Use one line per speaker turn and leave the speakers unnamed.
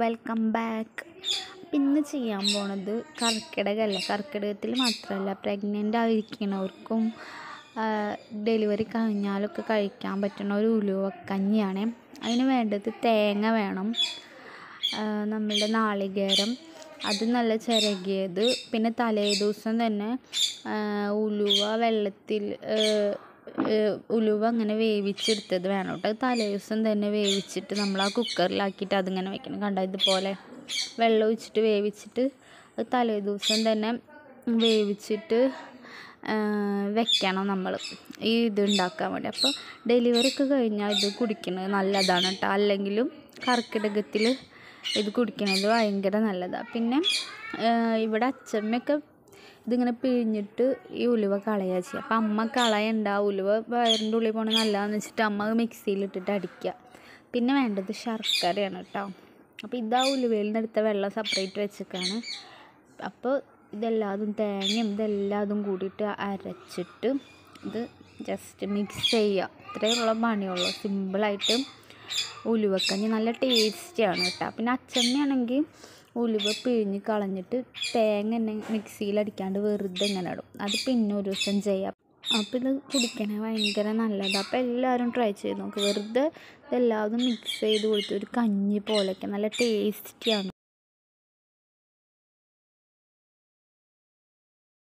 welcome back അപ്പം ഇന്ന് ചെയ്യാൻ പോണത് കർക്കിടകമല്ല കർക്കിടകത്തിൽ മാത്രമല്ല പ്രഗ്നൻ്റ് ആയിരിക്കണവർക്കും ഡെലിവറി കഴിഞ്ഞാലൊക്കെ കഴിക്കാൻ പറ്റുന്ന ഒരു ഉലുവക്കഞ്ഞിയാണ് അതിന് വേണ്ടത് തേങ്ങ വേണം ആ, നമ്മളുടെ നാളികേരം അത് നല്ല ചിരകിയത് പിന്നെ തലേ ദിവസം തന്നെ ആ, ഉലുവ വെള്ളത്തിൽ ഏ, ഏ, ഉലുവ അങ്ങനെ വേവിച്ചെടുത്തത് വേണം കേട്ടോ അത് തലേ ദിവസം തന്നെ വേവിച്ചിട്ട് നമ്മൾ ആ കുക്കറിലാക്കിയിട്ട് അതിങ്ങനെ വെക്കണം കണ്ട ഇതുപോലെ വെള്ളം ഒഴിച്ചിട്ട് വേവിച്ചിട്ട് അത് തലേ ദിവസം തന്നെ വേവിച്ചിട്ട് ആ, വെക്കണം നമ്മൾ ഈ ഇത് ഉണ്ടാക്കാൻ വേണ്ടി അപ്പോൾ ഡെലിവറി ഒക്കെ കഴിഞ്ഞാൽ ഇത് കുടിക്കുന്നത് നല്ലതാണ് കേട്ടോ അല്ലെങ്കിലും കർക്കിടകത്തിൽ ഇത് കുടിക്കുന്നത് ഭയങ്കര നല്ലതാണ് പിന്നെ ആ, ഇവിടെ അച്ചമ്മയൊക്കെ ഇതിങ്ങനെ പിഴിഞ്ഞിട്ട് ഈ ഉലുവ കളയുക ചെയ്യുക അപ്പം അമ്മ കളയണ്ട ഉലുവ വയറിൻ്റെ ഉള്ളിൽ പോകണത് നല്ലതാണെന്ന് വെച്ചിട്ട് അമ്മ മിക്സിയിലിട്ടിട്ട് അടിക്കുക പിന്നെ വേണ്ടത് ശർക്കരയാണ് കേട്ടോ അപ്പോൾ ഇതാ ഉലുവയിൽ നിന്ന് എടുത്ത വെള്ളം സെപ്പറേറ്റ് വെച്ചേക്കാണ് അപ്പോൾ ഇതെല്ലാതും തേങ്ങയും ഇതെല്ലാതും കൂടിയിട്ട് അരച്ചിട്ട് ഇത് ജസ്റ്റ് മിക്സ് ചെയ്യുക ഇത്രയുള്ള പണിയുള്ളൂ സിമ്പിളായിട്ട് ഉലുവക്കഞ്ഞി നല്ല ടേസ്റ്റിയാണ് കേട്ടോ പിന്നെ അച്ചമ്മയാണെങ്കിൽ ഉലുവ പിഴിഞ്ഞ് കളഞ്ഞിട്ട് തേങ്ങ തന്നെ മിക്സിയിൽ അടിക്കാണ്ട് വെറുതെ ഇങ്ങനെ ഇടും അത് പിന്നെ ഒരു ദിവസം ചെയ്യാം അപ്പോൾ ഇത് കുടിക്കണേ ഭയങ്കര നല്ലതാണ് അപ്പോൾ എല്ലാവരും ട്രൈ ചെയ്ത് നോക്ക് വെറുതെ ഇതെല്ലാതും മിക്സ് ചെയ്ത് കൊടുത്ത് ഒരു കഞ്ഞി പോലെയൊക്കെ നല്ല ടേസ്റ്റിയാണ്